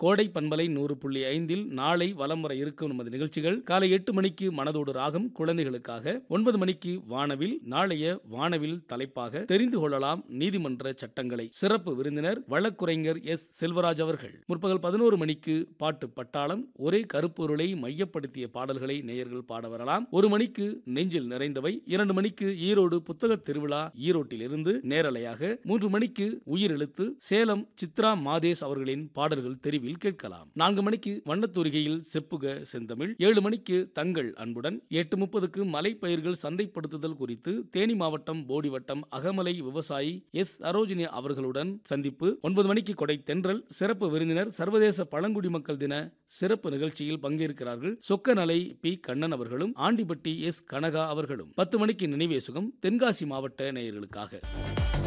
கோடை பண்பலை நூறு புள்ளி ஐந்தில் நாளை வலம் வர இருக்கும் நமது நிகழ்ச்சிகள் காலை எட்டு மணிக்கு மனதோடு ராகம் குழந்தைகளுக்காக ஒன்பது மணிக்கு வானவில் நாளைய வானவில் தலைப்பாக தெரிந்து கொள்ளலாம் நீதிமன்ற சட்டங்களை சிறப்பு விருந்தினர் வழக்குரைஞர் எஸ் செல்வராஜ் அவர்கள் முற்பகல் பதினோரு மணிக்கு பாட்டு பட்டாளம் ஒரே கருப்பொருளை மையப்படுத்திய பாடல்களை நேயர்கள் பாட வரலாம் ஒரு மணிக்கு நெஞ்சில் நிறைந்தவை இரண்டு மணிக்கு ஈரோடு புத்தக திருவிழா ஈரோட்டிலிருந்து நேரலையாக மூன்று மணிக்கு உயிரெழுத்து சேலம் சித்ரா மாதேஷ் அவர்களின் பாடல்கள் தெரிவில் கேட்கலாம் நான்கு மணிக்கு வண்ணத்தூரிகையில் செப்புக செந்தமிழ் ஏழு மணிக்கு தங்கள் அன்புடன் எட்டு முப்பதுக்கு மலைப்பயிர்கள் சந்தைப்படுத்துதல் குறித்து தேனி மாவட்டம் போடிவட்டம் அகமலை விவசாயி எஸ் சரோஜினி அவர்களுடன் சந்திப்பு ஒன்பது மணிக்கு கொடை தென்றல் சிறப்பு விருந்தினர் சர்வதேச பழங்குடி மக்கள் தின சிறப்பு நிகழ்ச்சியில் பங்கேற்கிறார்கள் சொக்கநலை பி கண்ணன் அவர்களும் ஆண்டிப்பட்டி எஸ் கனகா அவர்களும் பத்து மணிக்கு நினைவே சுகம் தென்காசி மாவட்ட நேயர்களுக்காக